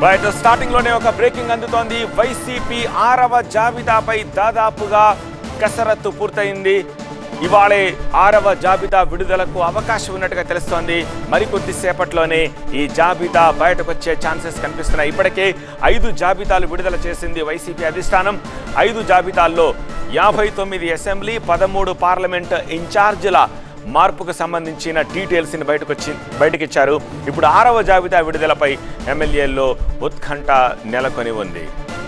బయట స్టార్టింగ్ లోనే ఒక బ్రేకింగ్ అందుతోంది వైసీపీ ఆరవ జాబితాపై దాదాపుగా కసరత్తు పూర్తయింది ఇవాళే ఆరవ జాబితా విడుదలకు అవకాశం ఉన్నట్టుగా తెలుస్తోంది మరికొద్ది సేపట్లోనే ఈ జాబితా బయటకు వచ్చే ఛాన్సెస్ కనిపిస్తున్నాయి ఇప్పటికే ఐదు జాబితాలు విడుదల చేసింది వైసీపీ అధిష్టానం ఐదు జాబితాల్లో యాభై తొమ్మిది అసెంబ్లీ పదమూడు పార్లమెంట్ ఇన్ఛార్జీల మార్పుకు సంబంధించిన డీటెయిల్స్ని బయటకు వచ్చి బయటకిచ్చారు ఇప్పుడు ఆరవ జాబితా విడుదలపై ఎమ్మెల్యేల్లో ఉత్కంఠ నెలకొని ఉంది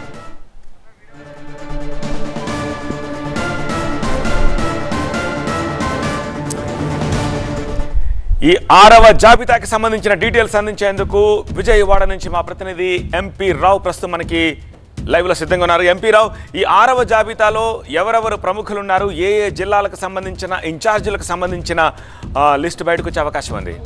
ఈ ఆరవ జాబితాకి సంబంధించిన డీటెయిల్స్ అందించేందుకు విజయవాడ నుంచి మా ప్రతినిధి ఎంపీ రావు ప్రస్తుతం మనకి లైవ్లో సిద్ధంగా ఉన్నారు ఎంపీ రావు ఈ ఆరవ జాబితాలో ఎవరెవరు ప్రముఖులు ఉన్నారు ఏ ఏ జిల్లాలకు సంబంధించిన ఇన్ఛార్జీలకు సంబంధించిన ఆ, లిస్ట్ బయటకు వచ్చే అవకాశం ఉంది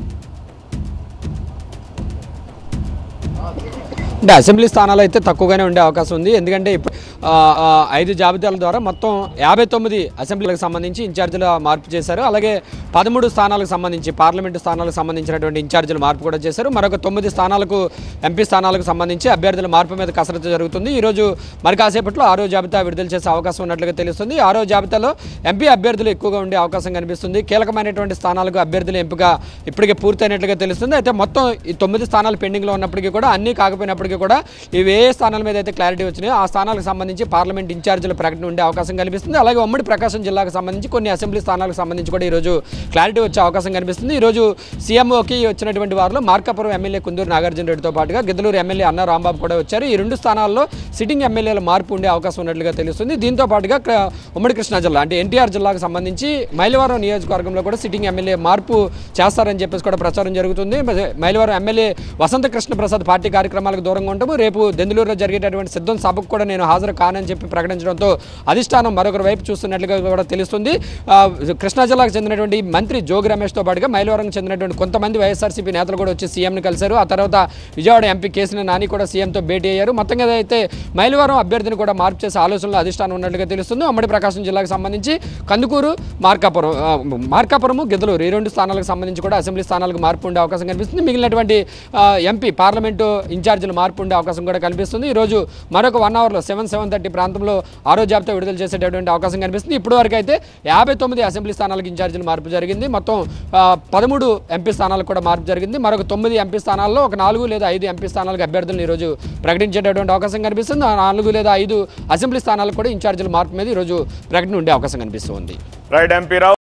అంటే అసెంబ్లీ స్థానాలు అయితే తక్కువగానే ఉండే అవకాశం ఉంది ఎందుకంటే ఇప్పుడు ఆ, ఆ, ఐదు జాబితాల ద్వారా మొత్తం యాభై తొమ్మిది అసెంబ్లీలకు సంబంధించి ఇన్ఛార్జీల మార్పు చేశారు అలాగే పదమూడు స్థానాలకు సంబంధించి పార్లమెంటు స్థానాలకు సంబంధించినటువంటి ఇన్ఛార్జీల మార్పు కూడా చేశారు మరొక తొమ్మిది స్థానాలకు ఎంపీ స్థానాలకు సంబంధించి అభ్యర్థుల మార్పు మీద కసరత్తు జరుగుతుంది ఈరోజు మరి కాసేపట్లో ఆరో జాబితా విడుదల చేసే అవకాశం ఉన్నట్లుగా తెలుస్తుంది ఆరో జాబితాలో ఎంపీ అభ్యర్థులు ఎక్కువగా ఉండే అవకాశం కనిపిస్తుంది కీలకమైనటువంటి స్థానాలకు అభ్యర్థుల ఎంపిక ఇప్పటికే పూర్తయినట్లుగా తెలుస్తుంది అయితే మొత్తం ఈ తొమ్మిది స్థానాలు పెండింగ్లో ఉన్నప్పటికీ కూడా అన్నీ కాకపోయినప్పటికీ కూడా ఇవి ఏ స్థానాల మీద అయితే క్లారిటీ వచ్చినాయో ఆ స్థానాలకు సంబంధించి పార్లమెంట్ ఇన్ఛార్జీల ప్రకటన ఉండే అవకాశం కనిపిస్తుంది అలాగే ఉమ్మడి ప్రకాశం జిల్లాకు సంబంధించి కొన్ని అసెంబ్లీ స్థానాలకు సంబంధించి కూడా ఈరోజు క్లారిటీ వచ్చే అవకాశం కనిపిస్తుంది ఈరోజు సీఎంఓకి వచ్చినటువంటి వారిలో మార్కాపురం ఎమ్మెల్యే కుందూరు నాగార్జున రెడ్డితో పాటుగా గిద్దలూరు ఎమ్మెల్యే అన్న రాంబాబు కూడా వచ్చారు ఈ రెండు స్థానాల్లో సిట్టింగ్ ఎమ్మెల్యేల మార్పు ఉండే అవకాశం ఉన్నట్లుగా తెలుస్తుంది దీంతో పాటుగా క్ర- ఉమ్మడి కృష్ణా జిల్లా అంటే ఎన్టీఆర్ జిల్లాకు సంబంధించి మైలవరం నియోజకవర్గంలో కూడా సిట్టింగ్ ఎమ్మెల్యే మార్పు చేస్తారని చెప్పేసి కూడా ప్రచారం జరుగుతుంది మరి మైలవరం ఎమ్మెల్యే వసంత కృష్ణ ప్రసాద్ పార్టీ కార్యక్రమాలకు దూరంగా ఉంటాము రేపు దెందులూరులో జరిగేటటువంటి సిద్ధం సభకు కూడా నేను హాజరు కానని చెప్పి ప్రకటించడంతో అధిష్టానం మరొకరి వైపు చూస్తున్నట్లుగా కూడా తెలుస్తుంది ఆ, కృష్ణా జిల్లాకు చెందినటువంటి మంత్రి జోగి రమేష్తో పాటుగా మైలవరంకి చెందినటువంటి కొంతమంది వైఎస్ఆర్సీపీ నేతలు కూడా వచ్చి సీఎంని కలిశారు ఆ తర్వాత విజయవాడ ఎంపీ కేసీని నాని కూడా సీఎంతో భేటీ అయ్యారు మొత్తంగా అయితే మైలవరం అభ్యర్థిని కూడా మార్పు చేసే ఆలోచనలో అధిష్టానం ఉన్నట్లుగా తెలుస్తుంది ఉమ్మడి ప్రకాశం జిల్లాకు సంబంధించి కందుకూరు మార్కాపురం ఆ, మార్కాపురము గిద్దలూరు ఈ రెండు స్థానాలకు సంబంధించి కూడా అసెంబ్లీ స్థానాలకు మార్పు ఉండే అవకాశం కనిపిస్తుంది మిగిలినటువంటి ఆ, ఎంపీ పార్లమెంటు ఇన్ఛార్జీలు మార్పు ఉండే అవకాశం కూడా కనిపిస్తుంది ఈరోజు మరొక వన్ అవర్లో సెవెన్ సెవెన్ థర్టీ ప్రాంతంలో ఆరో జాబితా విడుదల చేసేటటువంటి అవకాశం కనిపిస్తుంది ఇప్పటి వరకు అయితే యాభై తొమ్మిది అసెంబ్లీ స్థానాలకు ఇన్ఛార్జీలు మార్పు జరిగింది మొత్తం ఆ, పదమూడు ఎంపీ స్థానాలకు కూడా మార్పు జరిగింది మరొక తొమ్మిది ఎంపీ స్థానాల్లో ఒక నాలుగు లేదా ఐదు ఎంపీ స్థానాలకు అభ్యర్థులను ఈరోజు ప్రకటించేటటువంటి అవకాశం కనిపిస్తుంది ఆ నాలుగు లేదా ఐదు అసెంబ్లీ స్థానాలకు కూడా ఇన్ఛార్జీల మార్పు మీద ఈరోజు ప్రకటన ఉండే అవకాశం కనిపిస్తుంది రైట్ ఎంపీ రావు